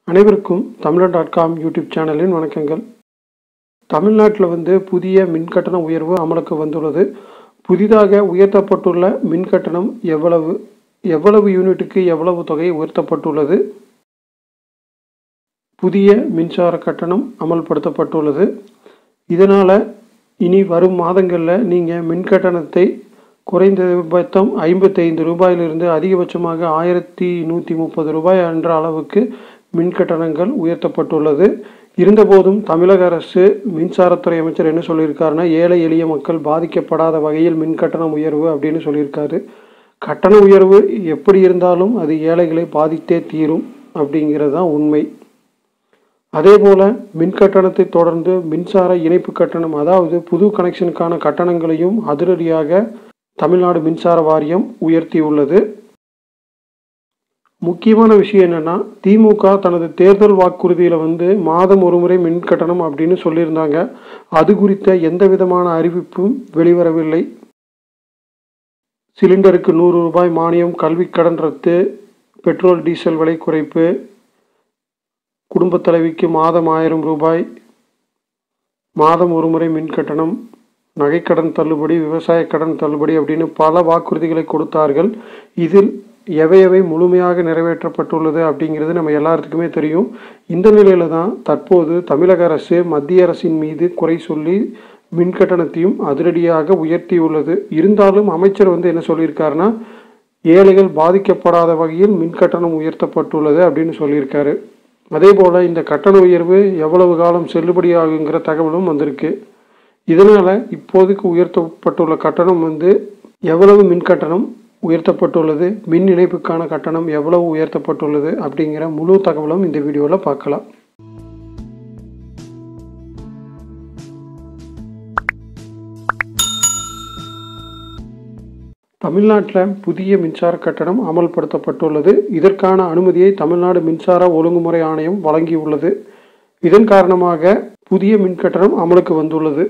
அனைவருக்கும் தமிழர் dot com YouTube சேனலின் வணக்கங்கள் தமிழ்நாட்டில் வந்து புதிய மின் கட்டண உயர்வு அமலுக்கு வந்துள்ளது புதிதாக உயர்த்தப்பட்டுள்ள மின் கட்டணம் எவ்வளவு எவ்வளவு யூனிட்டுக்கு எவ்வளவு தொகை உயர்த்தப்பட்டுள்ளது புதிய மின்சார கட்டணம் அமல்படுத்தப்பட்டுள்ளது இதனால் இனி வரும் மாதங்களில் நீங்கள் மின் கட்டணத்தை குறைந்தபட்சம் ஐம்பத்தைந்து ரூபாயிலிருந்து அதிகபட்சமாக ஆயிரத்தி நூற்றி முப்பது ரூபாய் என்ற அளவுக்கு மின் கட்டணங்கள் உயர்த்தப்பட்டுள்ளது இருந்தபோதும் தமிழக அரசு மின்சாரத்துறை அமைச்சர் என்ன சொல்லியிருக்காருன்னா ஏழை எளிய மக்கள் பாதிக்கப்படாத வகையில் மின் கட்டணம் உயர்வு அப்படின்னு சொல்லியிருக்காரு கட்டண உயர்வு எப்படி இருந்தாலும் அது ஏழைகளை பாதித்தே தீரும் அப்படிங்கிறது தான் உண்மை அதே போல மின் கட்டணத்தை தொடர்ந்து மின்சார இணைப்பு கட்டணம் அதாவது புது கனெக்ஷனுக்கான கட்டணங்களையும் அதிரடியாக தமிழ்நாடு மின்சார வாரியம் உயர்த்தியுள்ளது முக்கியமான விஷயம் என்னன்னா திமுக தனது தேர்தல் வாக்குறுதியில் வந்து மாதம் ஒரு முறை மின் கட்டணம் அப்படின்னு சொல்லியிருந்தாங்க அது குறித்த எந்த விதமான அறிவிப்பும் வெளிவரவில்லை சிலிண்டருக்கு நூறு ரூபாய் மானியம் கல்வி கடன் ரத்து பெட்ரோல் டீசல் விலை குறைப்பு குடும்பத் தலைவிக்கு மாதம் ஆயிரம் ரூபாய் மாதம் ஒரு முறை மின் கட்டணம் நகைக்கடன் தள்ளுபடி விவசாய கடன் தள்ளுபடி அப்படின்னு பல வாக்குறுதிகளை கொடுத்தார்கள் இதில் எவை எவை முழுமையாக நிறைவேற்றப்பட்டுள்ளது அப்படிங்கிறது நம்ம எல்லாத்துக்குமே தெரியும் இந்த நிலையில தான் தற்போது தமிழக அரசு மத்திய அரசின் மீது குறை சொல்லி மின் கட்டணத்தையும் அதிரடியாக உயர்த்தியுள்ளது இருந்தாலும் அமைச்சர் வந்து என்ன சொல்லியிருக்காருன்னா ஏழைகள் பாதிக்கப்படாத வகையில் மின் கட்டணம் உயர்த்தப்பட்டுள்ளது அப்படின்னு சொல்லியிருக்காரு அதே போல் இந்த கட்டண உயர்வு எவ்வளவு காலம் செல்லுபடியாகுங்கிற தகவலும் வந்திருக்கு இதனால் இப்போதைக்கு உயர்த்தப்பட்டுள்ள கட்டணம் வந்து எவ்வளவு மின் கட்டணம் உயர்த்தப்பட்டுள்ளது மின் இணைப்புக்கான கட்டணம் எவ்வளவு உயர்த்தப்பட்டுள்ளது அப்படிங்கிற முழு தகவலும் இந்த வீடியோவில் பார்க்கலாம் தமிழ்நாட்டில் புதிய மின்சார கட்டணம் அமல்படுத்தப்பட்டுள்ளது இதற்கான அனுமதியை தமிழ்நாடு மின்சார ஒழுங்குமுறை ஆணையம் வழங்கியுள்ளது இதன் காரணமாக புதிய மின் கட்டணம் அமலுக்கு வந்துள்ளது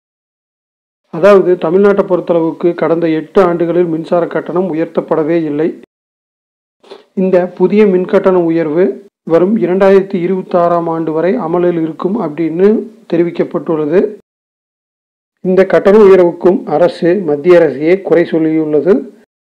அதாவது தமிழ்நாட்டை பொறுத்தளவுக்கு கடந்த எட்டு ஆண்டுகளில் மின்சார கட்டணம் உயர்த்தப்படவே இல்லை இந்த புதிய மின் கட்டண உயர்வு வரும் இரண்டாயிரத்தி இருபத்தி ஆறாம் ஆண்டு வரை அமலில் இருக்கும் அப்படின்னு தெரிவிக்கப்பட்டுள்ளது இந்த கட்டண உயர்வுக்கும் அரசு மத்திய அரசையே குறை சொல்லியுள்ளது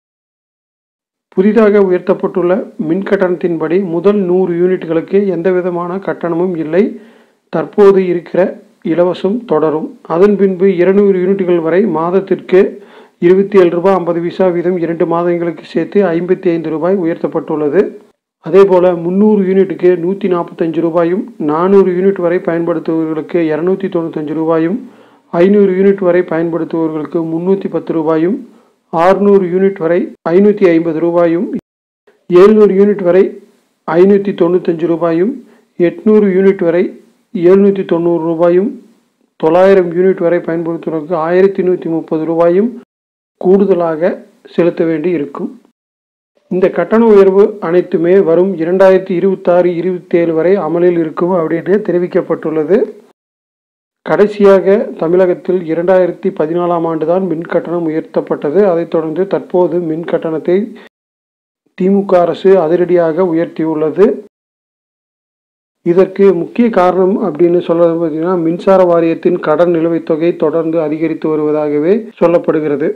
புதிதாக உயர்த்தப்பட்டுள்ள மின் கட்டணத்தின்படி முதல் நூறு யூனிட்களுக்கு எந்த விதமான கட்டணமும் இல்லை தற்போது இருக்கிற இலவசம் தொடரும் அதன் பின்பு இருநூறு யூனிட்டுகள் வரை மாதத்திற்கு இருபத்தி ஏழு ரூபாய் ஐம்பது விசா வீதம் இரண்டு மாதங்களுக்கு சேர்த்து ஐம்பத்தி ஐந்து ரூபாய் உயர்த்தப்பட்டுள்ளது அதே போல் முந்நூறு யூனிட்டுக்கு நூற்றி நாற்பத்தஞ்சு ரூபாயும் நானூறு யூனிட் வரை பயன்படுத்துபவர்களுக்கு இரநூத்தி தொண்ணூத்தஞ்சு ரூபாயும் ஐநூறு யூனிட் வரை பயன்படுத்துபவர்களுக்கு முந்நூற்றி பத்து ரூபாயும் ஆறுநூறு யூனிட் வரை ஐநூற்றி ஐம்பது ரூபாயும் எழுநூறு யூனிட் வரை ஐநூற்றி தொண்ணூத்தஞ்சு ரூபாயும் எட்நூறு யூனிட் வரை எழுநூற்றி தொண்ணூறு ரூபாயும் தொள்ளாயிரம் யூனிட் வரை பயன்படுத்துவதற்கு ஆயிரத்தி நூற்றி முப்பது ரூபாயும் கூடுதலாக செலுத்த வேண்டி இருக்கும் இந்த கட்டண உயர்வு அனைத்துமே வரும் இரண்டாயிரத்தி இருபத்தாறு இருபத்தேழு வரை அமலில் இருக்கும் அப்படின்னு தெரிவிக்கப்பட்டுள்ளது கடைசியாக தமிழகத்தில் இரண்டாயிரத்தி பதினாலாம் ஆண்டு தான் மின் கட்டணம் உயர்த்தப்பட்டது அதைத் தொடர்ந்து தற்போது மின் கட்டணத்தை திமுக அரசு அதிரடியாக உயர்த்தியுள்ளது இதற்கு முக்கிய காரணம் அப்படின்னு சொல்றது பார்த்தீங்கன்னா மின்சார வாரியத்தின் கடன் நிலுவைத் தொகை தொடர்ந்து அதிகரித்து வருவதாகவே சொல்லப்படுகிறது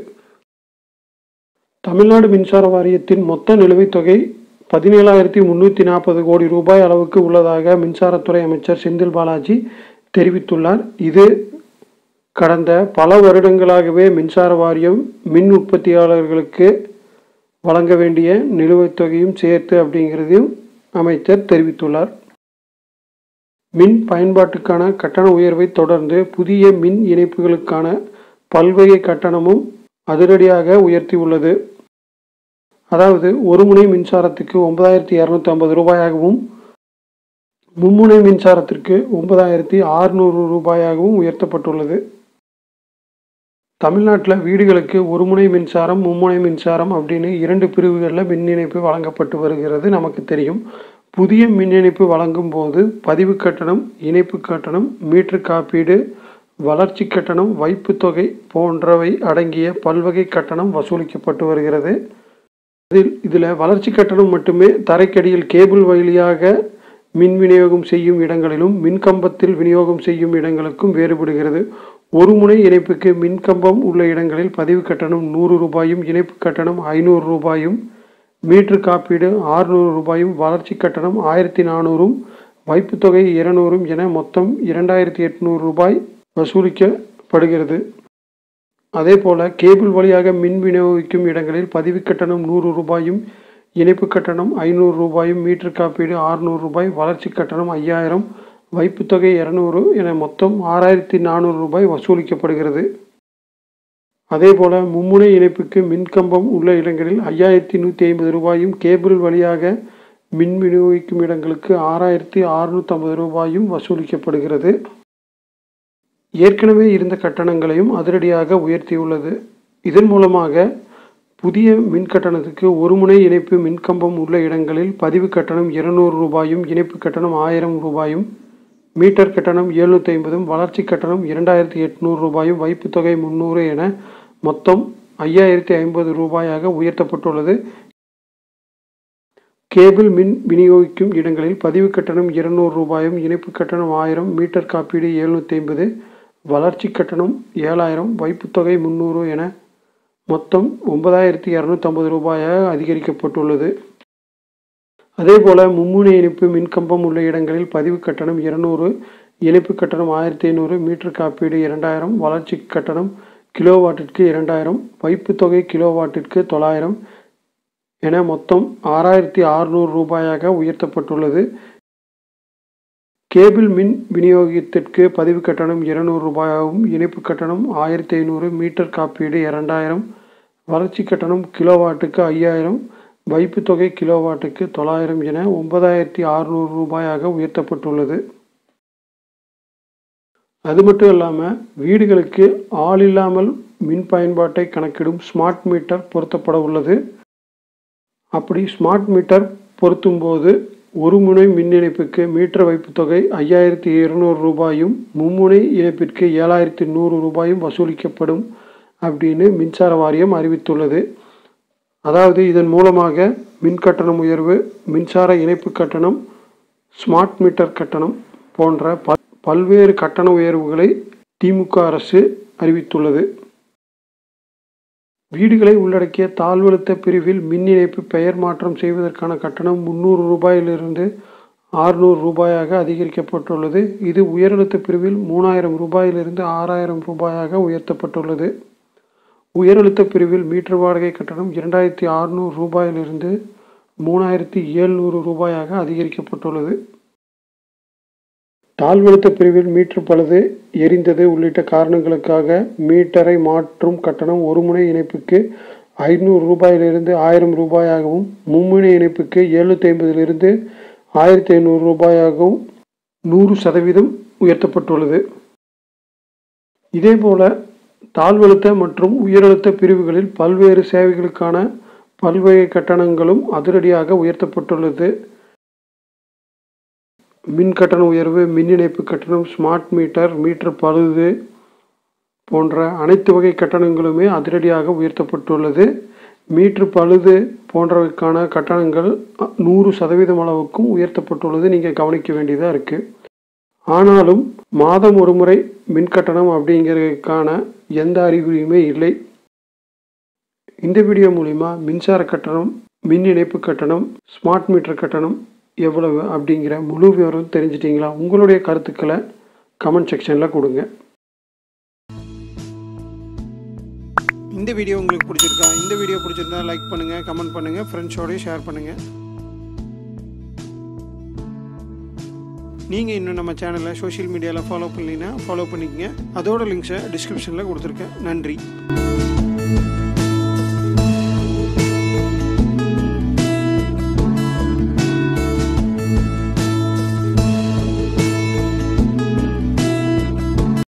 தமிழ்நாடு மின்சார வாரியத்தின் மொத்த நிலுவைத் தொகை பதினேழாயிரத்தி முன்னூற்றி நாற்பது கோடி ரூபாய் அளவுக்கு உள்ளதாக மின்சாரத்துறை அமைச்சர் செந்தில் பாலாஜி தெரிவித்துள்ளார் இது கடந்த பல வருடங்களாகவே மின்சார வாரியம் மின் உற்பத்தியாளர்களுக்கு வழங்க வேண்டிய நிலுவைத் தொகையும் சேர்த்து அப்படிங்கிறதையும் அமைச்சர் தெரிவித்துள்ளார் மின் பயன்பாட்டுக்கான கட்டண உயர்வை தொடர்ந்து புதிய மின் இணைப்புகளுக்கான பல்வகை கட்டணமும் அதிரடியாக உயர்த்தியுள்ளது அதாவது ஒரு முனை மின்சாரத்துக்கு ஒன்பதாயிரத்தி இரநூத்தி ஐம்பது ரூபாயாகவும் மும்முனை மின்சாரத்திற்கு ஒன்பதாயிரத்தி அறுநூறு ரூபாயாகவும் உயர்த்தப்பட்டுள்ளது தமிழ்நாட்டில் வீடுகளுக்கு ஒரு முனை மின்சாரம் மும்முனை மின்சாரம் அப்படின்னு இரண்டு பிரிவுகளில் மின் இணைப்பு வழங்கப்பட்டு வருகிறது நமக்கு தெரியும் புதிய மின் இணைப்பு வழங்கும் போது பதிவு கட்டணம் இணைப்பு கட்டணம் மீட்டர் காப்பீடு வளர்ச்சி கட்டணம் வைப்பு தொகை போன்றவை அடங்கிய பல்வகை கட்டணம் வசூலிக்கப்பட்டு வருகிறது இதில் இதில் வளர்ச்சி கட்டணம் மட்டுமே தரைக்கடியில் கேபிள் வழியாக மின் விநியோகம் செய்யும் இடங்களிலும் மின்கம்பத்தில் விநியோகம் செய்யும் இடங்களுக்கும் வேறுபடுகிறது ஒரு முனை இணைப்புக்கு மின்கம்பம் உள்ள இடங்களில் பதிவு கட்டணம் நூறு ரூபாயும் இணைப்பு கட்டணம் ஐநூறு ரூபாயும் மீட்டர் காப்பீடு ஆறுநூறு ரூபாயும் வளர்ச்சி கட்டணம் ஆயிரத்தி நானூறும் வைப்புத் தொகை இருநூறும் என மொத்தம் இரண்டாயிரத்தி எட்நூறு ரூபாய் வசூலிக்கப்படுகிறது அதேபோல கேபிள் வழியாக மின் விநியோகிக்கும் இடங்களில் பதிவு கட்டணம் நூறு ரூபாயும் இணைப்பு கட்டணம் ஐநூறு ரூபாயும் மீட்டர் காப்பீடு ஆறுநூறு ரூபாய் வளர்ச்சி கட்டணம் ஐயாயிரம் வைப்புத் தொகை இரநூறு என மொத்தம் ஆறாயிரத்தி நானூறு ரூபாய் வசூலிக்கப்படுகிறது அதேபோல மும்முனை இணைப்புக்கு மின்கம்பம் உள்ள இடங்களில் ஐயாயிரத்தி நூற்றி ஐம்பது ரூபாயும் கேபிள் வழியாக மின் விநியோகிக்கும் இடங்களுக்கு ஆறாயிரத்தி அறுநூற்றம்பது ரூபாயும் வசூலிக்கப்படுகிறது ஏற்கனவே இருந்த கட்டணங்களையும் அதிரடியாக உயர்த்தியுள்ளது இதன் மூலமாக புதிய மின் கட்டணத்துக்கு ஒரு முனை இணைப்பு மின்கம்பம் உள்ள இடங்களில் பதிவு கட்டணம் இருநூறு ரூபாயும் இணைப்பு கட்டணம் ஆயிரம் ரூபாயும் மீட்டர் கட்டணம் எழுநூற்றி ஐம்பதும் வளர்ச்சி கட்டணம் இரண்டாயிரத்தி எட்நூறு ரூபாயும் வைப்புத் தொகை முந்நூறு என மொத்தம் ஐயாயிரத்தி ஐம்பது ரூபாயாக உயர்த்தப்பட்டுள்ளது கேபிள் மின் விநியோகிக்கும் இடங்களில் பதிவு கட்டணம் இருநூறு ரூபாயும் இணைப்பு கட்டணம் ஆயிரம் மீட்டர் காப்பீடு எழுநூற்றி ஐம்பது வளர்ச்சி கட்டணம் ஏழாயிரம் வைப்புத் தொகை முந்நூறு என மொத்தம் ஒன்பதாயிரத்தி இரநூத்தம்பது ரூபாயாக அதிகரிக்கப்பட்டுள்ளது அதேபோல மும்முனை இணைப்பு மின்கம்பம் உள்ள இடங்களில் பதிவு கட்டணம் இருநூறு இணைப்பு கட்டணம் ஆயிரத்தி ஐநூறு மீட்டர் காப்பீடு இரண்டாயிரம் வளர்ச்சி கட்டணம் கிலோவாட்டிற்கு இரண்டாயிரம் வைப்பு தொகை கிலோவாட்டிற்கு தொள்ளாயிரம் என மொத்தம் ஆறாயிரத்தி அறுநூறு ரூபாயாக உயர்த்தப்பட்டுள்ளது கேபிள் மின் விநியோகத்திற்கு பதிவு கட்டணம் இருநூறு ரூபாயாகவும் இணைப்பு கட்டணம் ஆயிரத்தி ஐநூறு மீட்டர் காப்பீடு இரண்டாயிரம் வளர்ச்சி கட்டணம் கிலோவாட்டுக்கு ஐயாயிரம் வைப்பு தொகை கிலோவாட்டுக்கு தொள்ளாயிரம் என ஒன்பதாயிரத்தி அறுநூறு ரூபாயாக உயர்த்தப்பட்டுள்ளது அது மட்டும் இல்லாமல் வீடுகளுக்கு ஆள் இல்லாமல் மின் பயன்பாட்டை கணக்கிடும் ஸ்மார்ட் மீட்டர் பொருத்தப்பட உள்ளது அப்படி ஸ்மார்ட் மீட்டர் பொருத்தும் போது ஒரு முனை மின் இணைப்புக்கு மீட்டர் வைப்பு தொகை ஐயாயிரத்தி இருநூறு ரூபாயும் மும்முனை இணைப்பிற்கு ஏழாயிரத்தி நூறு ரூபாயும் வசூலிக்கப்படும் அப்படின்னு மின்சார வாரியம் அறிவித்துள்ளது அதாவது இதன் மூலமாக மின் கட்டணம் உயர்வு மின்சார இணைப்பு கட்டணம் ஸ்மார்ட் மீட்டர் கட்டணம் போன்ற பல் பல்வேறு கட்டண உயர்வுகளை திமுக அரசு அறிவித்துள்ளது வீடுகளை உள்ளடக்கிய தாழ்வழுத்த பிரிவில் மின் இணைப்பு பெயர் மாற்றம் செய்வதற்கான கட்டணம் முந்நூறு ரூபாயிலிருந்து ஆறுநூறு ரூபாயாக அதிகரிக்கப்பட்டுள்ளது இது உயரழுத்த பிரிவில் மூணாயிரம் ரூபாயிலிருந்து ஆறாயிரம் ரூபாயாக உயர்த்தப்பட்டுள்ளது உயரழுத்த பிரிவில் மீட்டர் வாடகை கட்டணம் இரண்டாயிரத்தி அறுநூறு ரூபாயிலிருந்து மூணாயிரத்தி எழுநூறு ரூபாயாக அதிகரிக்கப்பட்டுள்ளது தாழ்வழுத்த பிரிவில் மீட்டர் பழுது எரிந்தது உள்ளிட்ட காரணங்களுக்காக மீட்டரை மாற்றும் கட்டணம் ஒரு முனை இணைப்புக்கு ஐநூறு ரூபாயிலிருந்து ஆயிரம் ரூபாயாகவும் மும்முனை இணைப்புக்கு எழுநூற்றி ஐம்பதிலிருந்து ஆயிரத்தி ஐநூறு ரூபாயாகவும் நூறு சதவீதம் உயர்த்தப்பட்டுள்ளது இதேபோல தாழ்வழுத்த மற்றும் உயரழுத்த பிரிவுகளில் பல்வேறு சேவைகளுக்கான பல்வகை கட்டணங்களும் அதிரடியாக உயர்த்தப்பட்டுள்ளது மின் கட்டண உயர்வு மின் இணைப்பு கட்டணம் ஸ்மார்ட் மீட்டர் மீட்டர் பழுது போன்ற அனைத்து வகை கட்டணங்களுமே அதிரடியாக உயர்த்தப்பட்டுள்ளது மீட்ரு பழுது போன்றவைக்கான கட்டணங்கள் நூறு சதவீதம் அளவுக்கும் உயர்த்தப்பட்டுள்ளது நீங்கள் கவனிக்க வேண்டியதாக இருக்குது ஆனாலும் மாதம் ஒரு முறை மின் கட்டணம் அப்படிங்கிறதுக்கான எந்த அறிகுறியுமே இல்லை இந்த வீடியோ மூலிமா மின்சார கட்டணம் மின் இணைப்பு கட்டணம் ஸ்மார்ட் மீட்டர் கட்டணம் எவ்வளவு அப்படிங்கிற முழு விவரம் தெரிஞ்சிட்டிங்களா உங்களுடைய கருத்துக்களை கமெண்ட் செக்ஷனில் கொடுங்க இந்த வீடியோ உங்களுக்கு பிடிச்சிருக்கா இந்த வீடியோ பிடிச்சிருந்தா லைக் பண்ணுங்கள் கமெண்ட் பண்ணுங்கள் ஃப்ரெண்ட்ஸோடய ஷேர் பண்ணுங்கள் நீங்கள் இன்னும் நம்ம சேனலை சோஷியல் மீடியாவில் ஃபாலோ பண்ணலைன்னா ஃபாலோ பண்ணிக்கங்க அதோட லிங்க்ஸை டிஸ்கிரிப்ஷனில் கொடுத்துருக்கேன் நன்றி